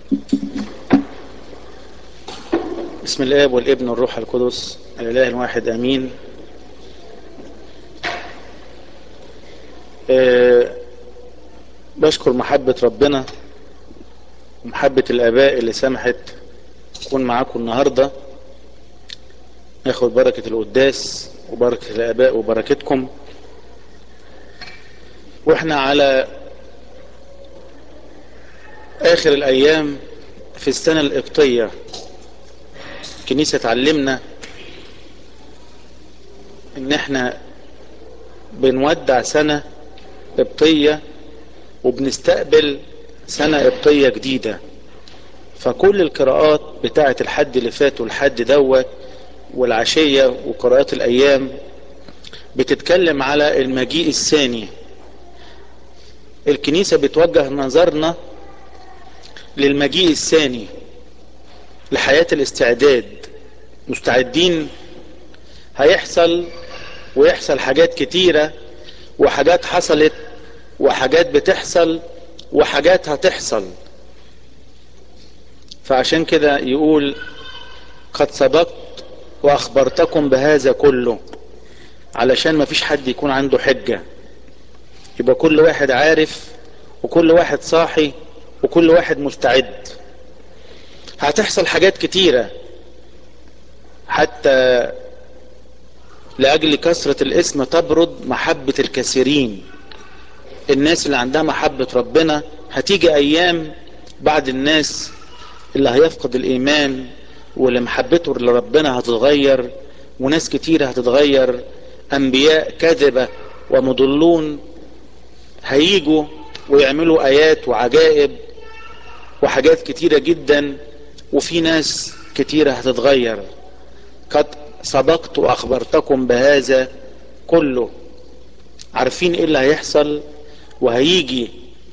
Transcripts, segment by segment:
بسم الاب والابن والروح القدس الاله الواحد امين أه بشكر محبة ربنا ومحبة الاباء اللي سمحت اكون معاكم النهاردة ناخد بركة القداس وبركة الاباء وبركتكم واحنا على اخر الايام في السنة القبطية الكنيسة تعلمنا ان احنا بنودع سنة قبطية وبنستقبل سنة قبطية جديدة فكل القراءات بتاعة الحد اللي فات والحد دوت والعشية وقراءات الايام بتتكلم على المجيء الثاني الكنيسة بتوجه نظرنا للمجيء الثاني لحياة الاستعداد مستعدين هيحصل ويحصل حاجات كتيرة وحاجات حصلت وحاجات بتحصل وحاجات هتحصل فعشان كده يقول قد سبقت واخبرتكم بهذا كله علشان ما فيش حد يكون عنده حجة يبقى كل واحد عارف وكل واحد صاحي وكل واحد مستعد هتحصل حاجات كتيرة حتى لأجل كثرة الاسم تبرد محبة الكثيرين الناس اللي عندها محبة ربنا هتيجي أيام بعد الناس اللي هيفقد الإيمان واللي محبته لربنا هتتغير وناس كتيرة هتتغير أنبياء كذبة ومضلون هيجوا ويعملوا آيات وعجائب وحاجات كتيرة جدا وفي ناس كتيرة هتتغير قد سبقت واخبرتكم بهذا كله عارفين ايه اللي هيحصل وهيجي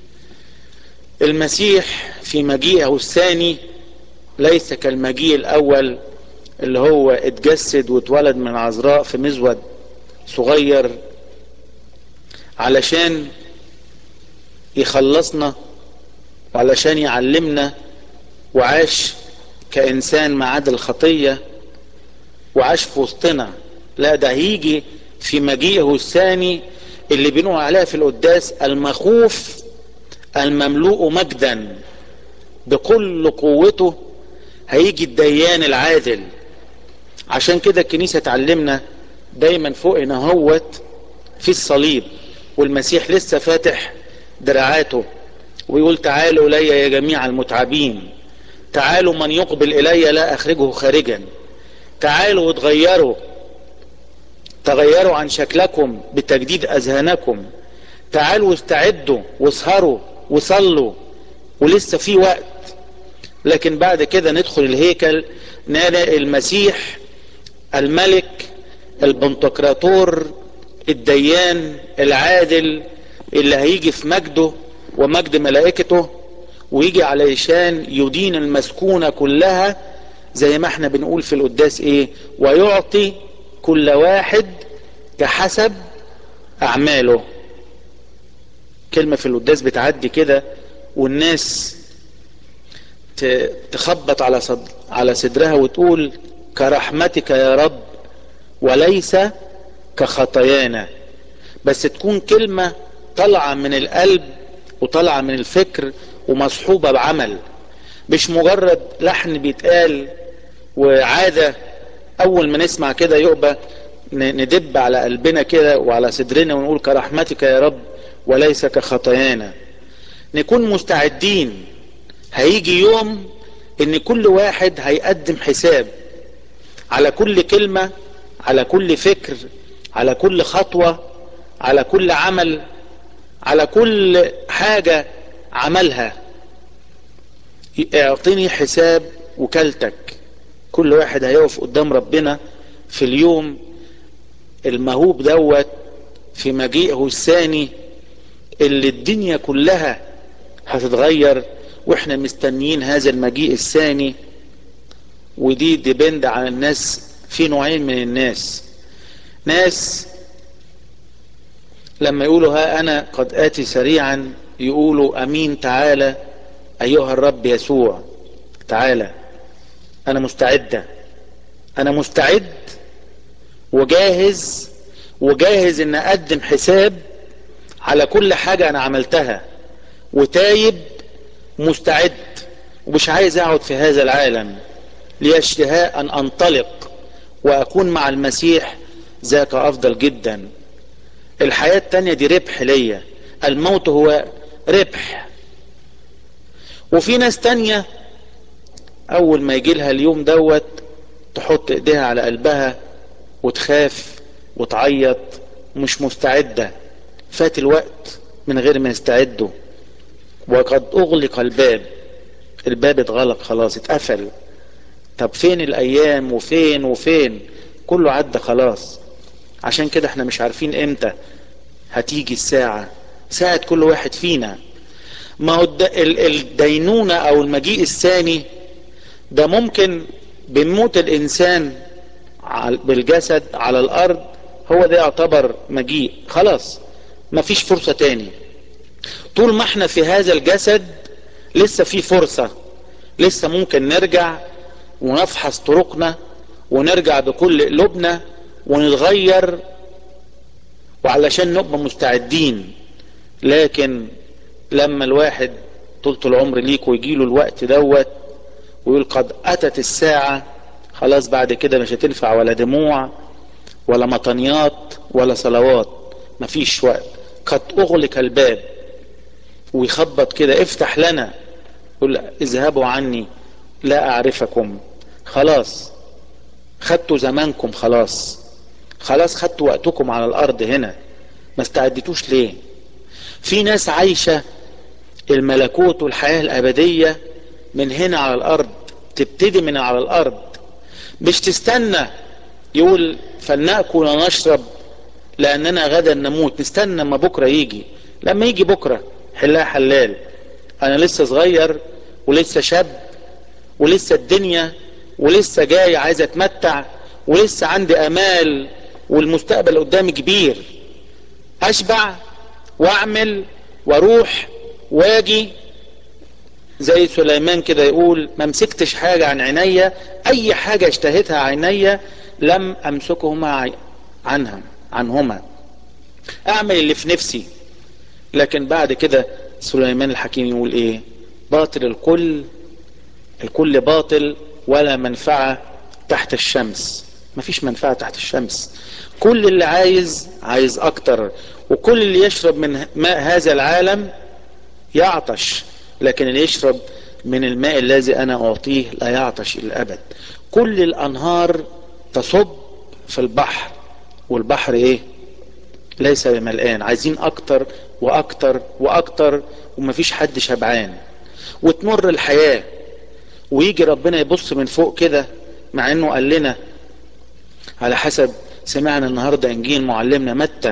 المسيح في مجيئه الثاني ليس كالمجيء الاول اللي هو اتجسد واتولد من عذراء في مزود صغير علشان يخلصنا وعلشان يعلمنا وعاش كإنسان ما عدا الخطية وعاش في وسطنا لا ده هيجي في مجيئه الثاني اللي بنقول عليها في القداس المخوف المملوء مجدا بكل قوته هيجي الديان العادل عشان كده الكنيسة تعلمنا دايما فوق هنا هوت في الصليب والمسيح لسه فاتح دراعاته ويقول تعالوا الي يا جميع المتعبين تعالوا من يقبل الي لا اخرجه خارجا تعالوا وتغيروا تغيروا عن شكلكم بتجديد اذهانكم تعالوا واستعدوا واسهروا وصلوا ولسه في وقت لكن بعد كده ندخل الهيكل نلاقي المسيح الملك البنتقراطور الديان العادل اللي هيجي في مجده ومجد ملائكته ويجي علشان يدين المسكونة كلها زي ما احنا بنقول في القداس ايه ويعطي كل واحد كحسب اعماله كلمة في القداس بتعدي كده والناس تخبط على صد على صدرها وتقول كرحمتك يا رب وليس كخطايانا بس تكون كلمة طالعة من القلب وطالعة من الفكر ومصحوبة بعمل مش مجرد لحن بيتقال وعادة اول ما نسمع كده يبقى ندب على قلبنا كده وعلى صدرنا ونقول كرحمتك يا رب وليس كخطايانا نكون مستعدين هيجي يوم ان كل واحد هيقدم حساب على كل كلمة على كل فكر على كل خطوة على كل عمل على كل حاجة عملها اعطيني حساب وكالتك كل واحد هيقف قدام ربنا في اليوم المهوب دوت في مجيئه الثاني اللي الدنيا كلها هتتغير واحنا مستنيين هذا المجيء الثاني ودي ديبند على الناس في نوعين من الناس ناس لما يقولوا ها انا قد اتي سريعا يقولوا امين تعالى ايها الرب يسوع تعالى انا مستعدة انا مستعد وجاهز وجاهز ان اقدم حساب على كل حاجة انا عملتها وتايب مستعد ومش عايز اقعد في هذا العالم لي اشتهاء ان انطلق واكون مع المسيح ذاك افضل جدا الحياة التانية دي ربح ليا الموت هو ربح وفي ناس تانية اول ما يجي لها اليوم دوت تحط ايديها على قلبها وتخاف وتعيط مش مستعدة فات الوقت من غير ما يستعدوا وقد اغلق الباب الباب اتغلق خلاص اتقفل طب فين الايام وفين وفين كله عدى خلاص عشان كده احنا مش عارفين امتى هتيجي الساعة ساعة كل واحد فينا ما هو الدينونة او المجيء الثاني ده ممكن بموت الانسان بالجسد على الارض هو ده يعتبر مجيء خلاص مفيش فرصة تاني طول ما احنا في هذا الجسد لسه في فرصة لسه ممكن نرجع ونفحص طرقنا ونرجع بكل قلوبنا ونتغير وعلشان نبقى مستعدين لكن لما الواحد طولة العمر ليك ويجيله الوقت دوت ويقول قد اتت الساعة خلاص بعد كده مش هتنفع ولا دموع ولا مطنيات ولا صلوات مفيش وقت قد اغلق الباب ويخبط كده افتح لنا يقول اذهبوا عني لا اعرفكم خلاص خدتوا زمانكم خلاص خلاص خدتوا وقتكم على الارض هنا ما استعدتوش ليه في ناس عايشة الملكوت والحياة الابدية من هنا على الارض تبتدي من على الارض مش تستنى يقول فلنأكل ونشرب لاننا غدا نموت نستنى ما بكرة يجي لما يجي بكرة حلها حلال انا لسه صغير ولسه شاب ولسه الدنيا ولسه جاي عايز اتمتع ولسه عندي امال والمستقبل قدامي كبير اشبع واعمل واروح واجي زي سليمان كده يقول ما مسكتش حاجة عن عينيا اي حاجة اشتهتها عينيا لم امسكهما عنها عنهما اعمل اللي في نفسي لكن بعد كده سليمان الحكيم يقول ايه باطل الكل الكل باطل ولا منفعة تحت الشمس مفيش منفعة تحت الشمس كل اللي عايز عايز اكتر وكل اللي يشرب من ماء هذا العالم يعطش لكن اللي يشرب من الماء الذي انا اعطيه لا يعطش الى الابد كل الانهار تصب في البحر والبحر ايه ليس بملآن عايزين اكتر واكتر واكتر ومفيش حد شبعان وتمر الحياة ويجي ربنا يبص من فوق كده مع انه قال لنا على حسب سمعنا النهاردة انجيل معلمنا متى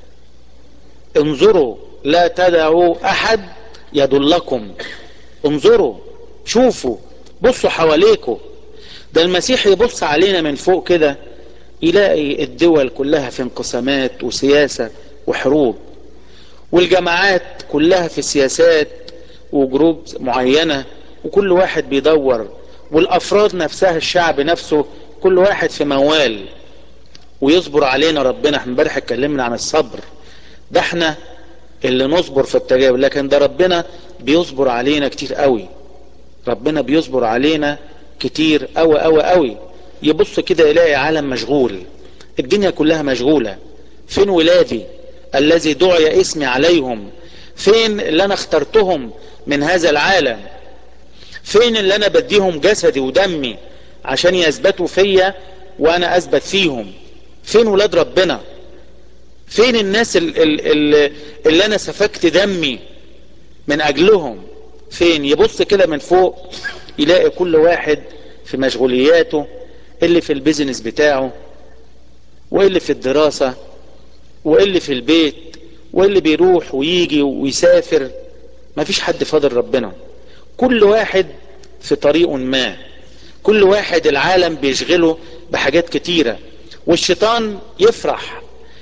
انظروا لا تدعوا احد يضلكم انظروا شوفوا بصوا حواليكم ده المسيح يبص علينا من فوق كده يلاقي الدول كلها في انقسامات وسياسة وحروب والجماعات كلها في سياسات وجروب معينة وكل واحد بيدور والافراد نفسها الشعب نفسه كل واحد في موال ويصبر علينا ربنا احنا امبارح اتكلمنا عن الصبر ده احنا اللي نصبر في التجاوز لكن ده ربنا بيصبر علينا كتير قوي ربنا بيصبر علينا كتير قوي قوي قوي يبص كده يلاقي عالم مشغول الدنيا كلها مشغولة فين ولادي الذي دعي اسمي عليهم فين اللي انا اخترتهم من هذا العالم فين اللي انا بديهم جسدي ودمي عشان يثبتوا فيا وانا اثبت فيهم فين ولاد ربنا فين الناس اللي, اللي انا سفكت دمي من اجلهم فين يبص كده من فوق يلاقي كل واحد في مشغولياته اللي في البيزنس بتاعه واللي في الدراسة واللي في البيت واللي بيروح ويجي ويسافر مفيش حد فاضل ربنا كل واحد في طريق ما كل واحد العالم بيشغله بحاجات كتيرة والشيطان يفرح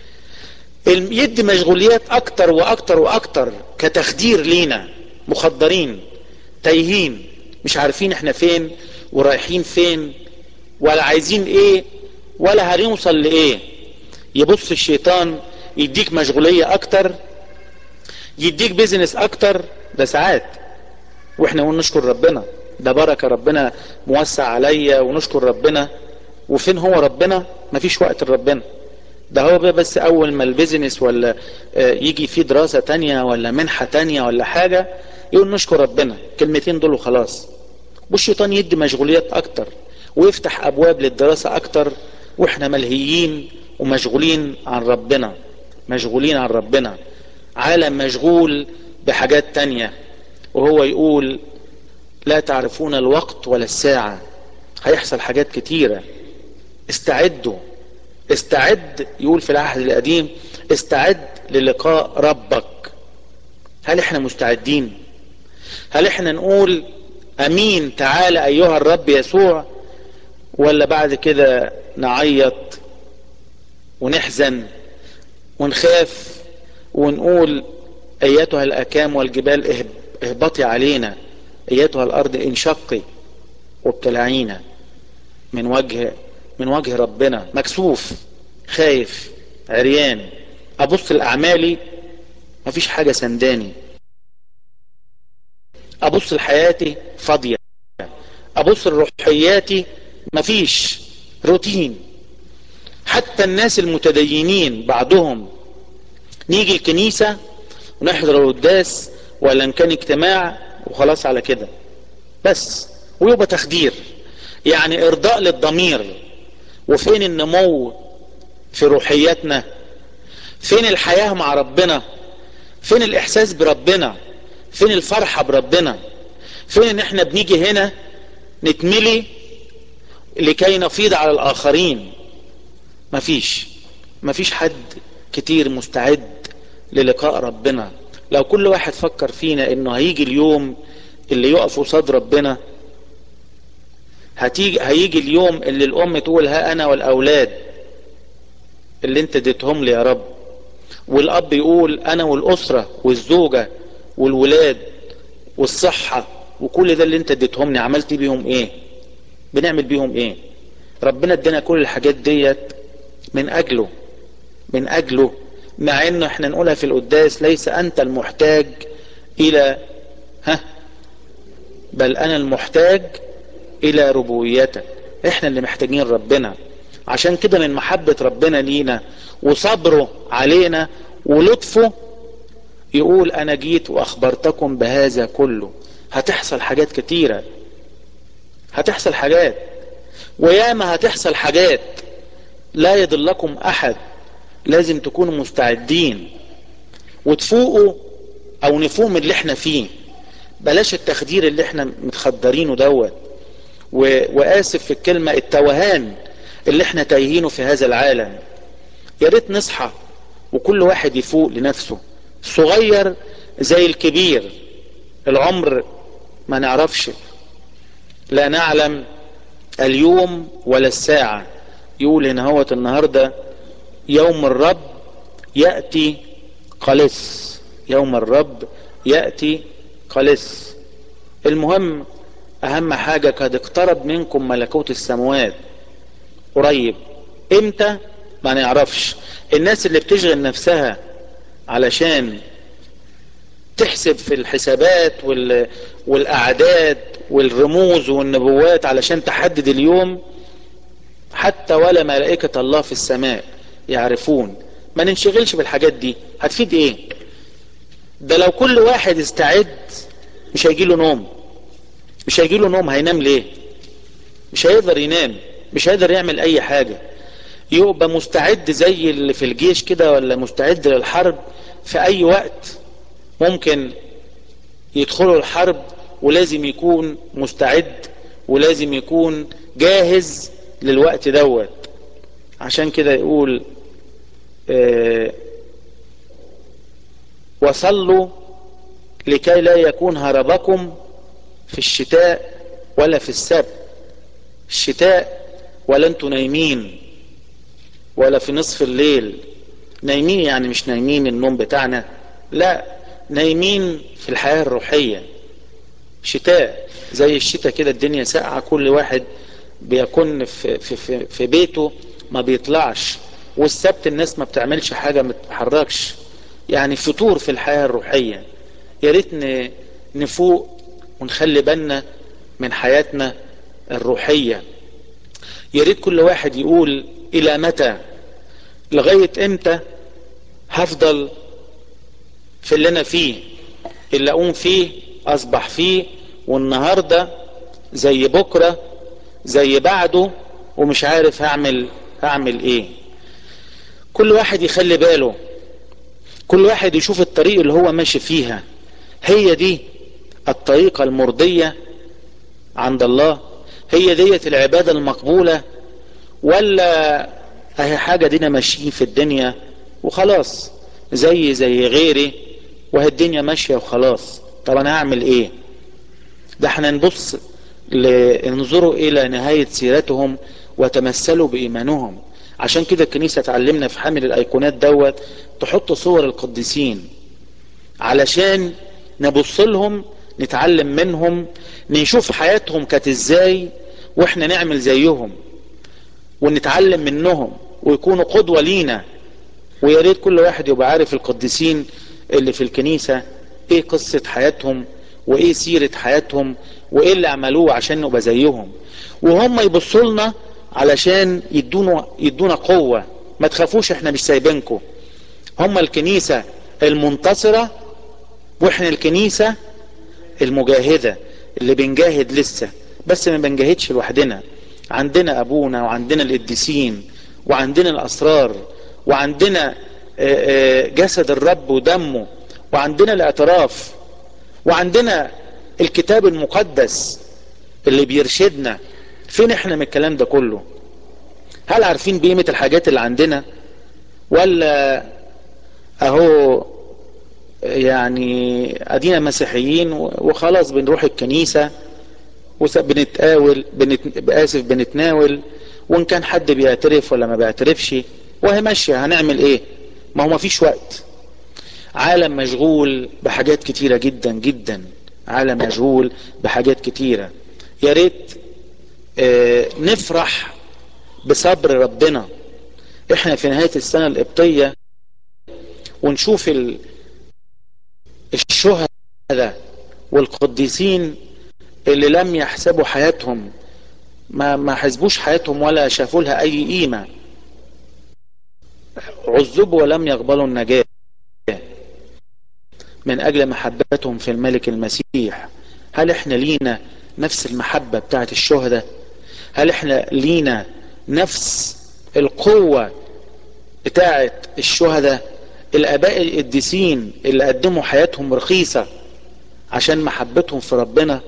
يدي مشغوليات اكتر واكتر واكتر كتخدير لينا مخدرين تايهين مش عارفين احنا فين ورايحين فين ولا عايزين ايه ولا هنوصل لايه يبص الشيطان يديك مشغولية اكتر يديك بيزنس اكتر ده ساعات واحنا نقول نشكر ربنا ده بركة ربنا موسع عليا ونشكر ربنا وفين هو ربنا مفيش وقت لربنا ده هو بس اول ما البيزنس ولا يجي فيه دراسة تانية ولا منحة تانية ولا حاجة يقول نشكر ربنا كلمتين دول وخلاص والشيطان يدي مشغوليات اكتر ويفتح ابواب للدراسة اكتر واحنا ملهيين ومشغولين عن ربنا مشغولين عن ربنا عالم مشغول بحاجات تانية وهو يقول لا تعرفون الوقت ولا الساعة هيحصل حاجات كتيرة استعدوا استعد يقول في العهد القديم استعد للقاء ربك هل احنا مستعدين هل احنا نقول امين تعالى ايها الرب يسوع ولا بعد كده نعيط ونحزن ونخاف ونقول ايتها الاكام والجبال اهبطي علينا ايتها الارض انشقي وابتلعينا من وجه من وجه ربنا مكسوف خايف عريان ابص لاعمالي مفيش حاجة سنداني ابص لحياتي فاضية ابص لروحياتي مفيش روتين حتى الناس المتدينين بعضهم نيجي الكنيسة ونحضر القداس ولا ان كان اجتماع وخلاص على كده بس ويبقى تخدير يعني ارضاء للضمير وفين النمو في روحياتنا فين الحياة مع ربنا فين الاحساس بربنا فين الفرحة بربنا فين ان احنا بنيجي هنا نتملي لكي نفيض على الاخرين مفيش مفيش حد كتير مستعد للقاء ربنا لو كل واحد فكر فينا انه هيجي اليوم اللي يقف قصاد ربنا هتيجي هيجي اليوم اللي الام تقول ها انا والاولاد اللي انت اديتهم لي يا رب والاب يقول انا والاسرة والزوجة والولاد والصحة وكل ده اللي انت اديتهم لي عملت بيهم ايه بنعمل بيهم ايه ربنا ادينا كل الحاجات ديت من اجله من اجله مع انه احنا نقولها في القداس ليس انت المحتاج الى ها بل انا المحتاج الى ربويتك احنا اللي محتاجين ربنا عشان كده من محبة ربنا لينا وصبره علينا ولطفه يقول انا جيت واخبرتكم بهذا كله هتحصل حاجات كتيرة هتحصل حاجات وياما هتحصل حاجات لا يضلكم احد لازم تكونوا مستعدين وتفوقوا او نفوق من اللي احنا فيه بلاش التخدير اللي احنا متخدرينه دوت و... واسف في الكلمة التوهان اللي احنا تايهينه في هذا العالم يا ريت نصحى وكل واحد يفوق لنفسه صغير زي الكبير العمر ما نعرفش لا نعلم اليوم ولا الساعة يقول هنا هوت النهاردة يوم الرب يأتي قلس يوم الرب يأتي قلس المهم اهم حاجة قد اقترب منكم ملكوت السماوات قريب امتى ما نعرفش الناس اللي بتشغل نفسها علشان تحسب في الحسابات وال... والاعداد والرموز والنبوات علشان تحدد اليوم حتى ولا ملائكة الله في السماء يعرفون ما ننشغلش بالحاجات دي هتفيد ايه ده لو كل واحد استعد مش هيجيله نوم مش هيجيله نوم هينام ليه مش هيقدر ينام مش هيقدر يعمل اي حاجة يبقى مستعد زي اللي في الجيش كده ولا مستعد للحرب في اي وقت ممكن يدخلوا الحرب ولازم يكون مستعد ولازم يكون جاهز للوقت دوت عشان كده يقول اه وصلوا لكي لا يكون هربكم في الشتاء ولا في السبت الشتاء ولا انتوا نايمين ولا في نصف الليل نايمين يعني مش نايمين النوم بتاعنا لا نايمين في الحياة الروحية شتاء زي الشتاء كده الدنيا ساقعة كل واحد بيكون في, في, في, في بيته ما بيطلعش والسبت الناس ما بتعملش حاجة ما تتحركش يعني فطور في الحياة الروحية يا ريت نفوق ونخلي بالنا من حياتنا الروحية يا ريت كل واحد يقول الى متى لغاية امتى هفضل في اللي انا فيه اللي اقوم فيه اصبح فيه والنهاردة زي بكرة زي بعده ومش عارف هعمل هعمل ايه كل واحد يخلي باله كل واحد يشوف الطريق اللي هو ماشي فيها هي دي الطريقة المرضية عند الله هي ديت العبادة المقبولة ولا اهي حاجة دينا ماشيين في الدنيا وخلاص زي زي غيري وهي الدنيا ماشية وخلاص طب انا اعمل ايه ده احنا نبص انظروا الى نهاية سيرتهم وتمثلوا بايمانهم عشان كده الكنيسة تعلمنا في حامل الايقونات دوت تحط صور القديسين علشان نبص لهم نتعلم منهم نشوف حياتهم كانت ازاي واحنا نعمل زيهم ونتعلم منهم ويكونوا قدوة لينا ويا ريت كل واحد يبقى عارف القديسين اللي في الكنيسة ايه قصة حياتهم وايه سيرة حياتهم وايه اللي عملوه عشان نبقى زيهم وهم يبصوا لنا علشان يدونا يدونا قوة ما تخافوش احنا مش سايبينكم هم الكنيسة المنتصرة واحنا الكنيسة المجاهدة اللي بنجاهد لسه بس ما بنجاهدش لوحدنا عندنا ابونا وعندنا القديسين وعندنا الاسرار وعندنا جسد الرب ودمه وعندنا الاعتراف وعندنا الكتاب المقدس اللي بيرشدنا فين احنا من الكلام ده كله هل عارفين بقيمة الحاجات اللي عندنا ولا اهو يعني ادينا مسيحيين وخلاص بنروح الكنيسة وبنتقاول بنت... اسف بنتناول وان كان حد بيعترف ولا ما بيعترفش وهي ماشية هنعمل ايه ما هو ما فيش وقت عالم مشغول بحاجات كتيرة جدا جدا عالم مشغول بحاجات كتيرة يا ريت اه نفرح بصبر ربنا احنا في نهاية السنة القبطية ونشوف ال... الشهداء والقديسين اللي لم يحسبوا حياتهم ما ما حسبوش حياتهم ولا شافوا لها اي قيمه عذبوا ولم يقبلوا النجاه من اجل محبتهم في الملك المسيح هل احنا لينا نفس المحبه بتاعت الشهداء هل احنا لينا نفس القوه بتاعت الشهداء الاباء القديسين اللي قدموا حياتهم رخيصه عشان محبتهم في ربنا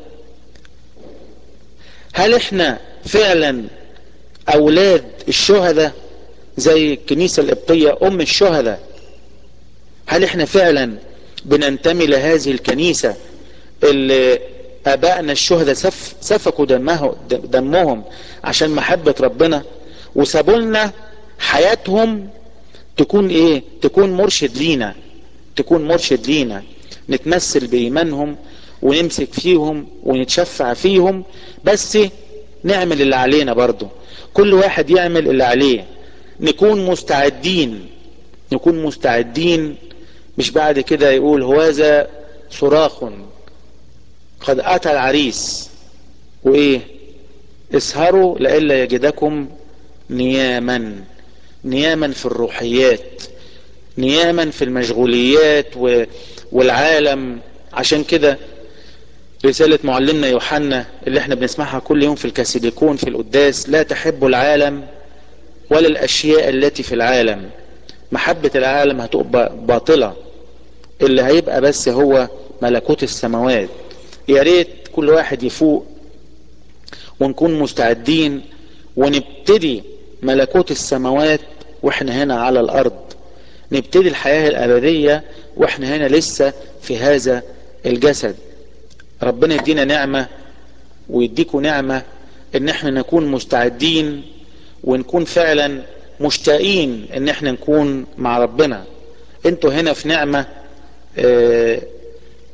هل احنا فعلا اولاد الشهداء زي الكنيسة القبطية ام الشهداء هل احنا فعلا بننتمي لهذه الكنيسة اللي ابائنا الشهداء سف سفكوا دمه دمهم عشان محبة ربنا وسابوا لنا حياتهم تكون ايه تكون مرشد لينا تكون مرشد لينا نتمثل بايمانهم ونمسك فيهم ونتشفع فيهم بس نعمل اللي علينا برضو كل واحد يعمل اللي عليه نكون مستعدين نكون مستعدين مش بعد كده يقول هوذا صراخ قد اتى العريس وايه اسهروا لئلا يجدكم نياما نياما في الروحيات نياما في المشغوليات والعالم عشان كده رسالة معلمنا يوحنا اللي احنا بنسمعها كل يوم في الكاسيليكون في القداس لا تحب العالم ولا الاشياء التي في العالم محبة العالم هتبقى باطلة اللي هيبقى بس هو ملكوت السماوات يا ريت كل واحد يفوق ونكون مستعدين ونبتدي ملكوت السماوات واحنا هنا على الارض نبتدي الحياة الابدية واحنا هنا لسه في هذا الجسد ربنا يدينا نعمة ويديكوا نعمة ان احنا نكون مستعدين ونكون فعلا مشتاقين ان احنا نكون مع ربنا انتوا هنا في نعمة اه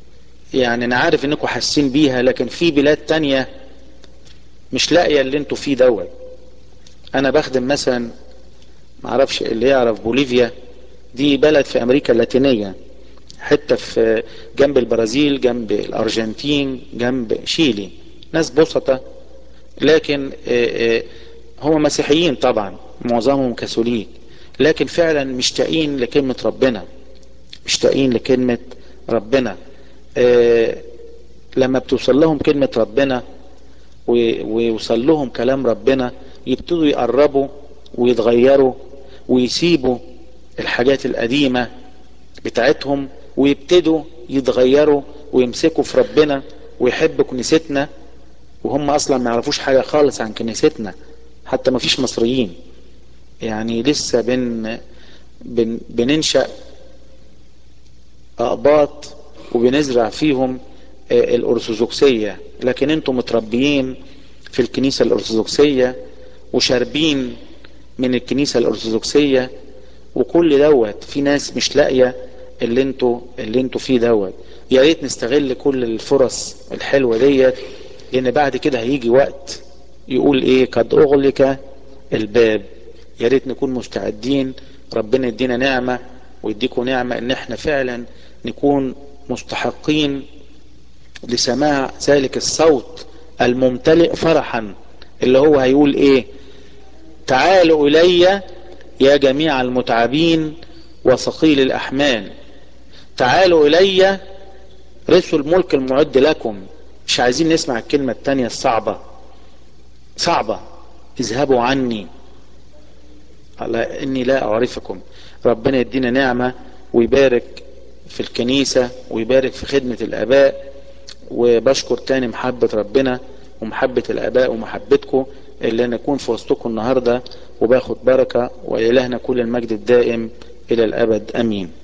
يعني انا عارف انكم حاسين بيها لكن في بلاد تانية مش لاقية اللي انتوا فيه دوت انا بخدم مثلا معرفش اللي يعرف بوليفيا دي بلد في امريكا اللاتينية حتة في جنب البرازيل جنب الارجنتين جنب شيلي ناس بسطة لكن هم مسيحيين طبعا معظمهم كاثوليك لكن فعلا مشتاقين لكلمة ربنا مشتاقين لكلمة ربنا لما بتوصل لهم كلمة ربنا ويوصل لهم كلام ربنا يبتدوا يقربوا ويتغيروا ويسيبوا الحاجات القديمة بتاعتهم ويبتدوا يتغيروا ويمسكوا في ربنا ويحبوا كنيستنا وهم اصلا ما يعرفوش حاجة خالص عن كنيستنا حتى ما فيش مصريين يعني لسه بن بن بننشأ اقباط وبنزرع فيهم الارثوذكسية لكن انتم متربيين في الكنيسة الارثوذكسية وشاربين من الكنيسة الارثوذكسية وكل دوت في ناس مش لاقية اللي انتوا اللي انتوا فيه دوت يا ريت نستغل كل الفرص الحلوة ديت لان بعد كده هيجي وقت يقول ايه قد اغلق الباب يا ريت نكون مستعدين ربنا يدينا نعمة ويديكم نعمة ان احنا فعلا نكون مستحقين لسماع ذلك الصوت الممتلئ فرحا اللي هو هيقول ايه تعالوا الي يا جميع المتعبين وثقيل الاحمال تعالوا الي رثوا الملك المعد لكم مش عايزين نسمع الكلمة التانية الصعبة صعبة اذهبوا عني على اني لا اعرفكم ربنا يدينا نعمة ويبارك في الكنيسة ويبارك في خدمة الاباء وبشكر تاني محبة ربنا ومحبة الاباء ومحبتكم اللي انا اكون في وسطكم النهاردة وباخد بركة والهنا كل المجد الدائم الى الابد امين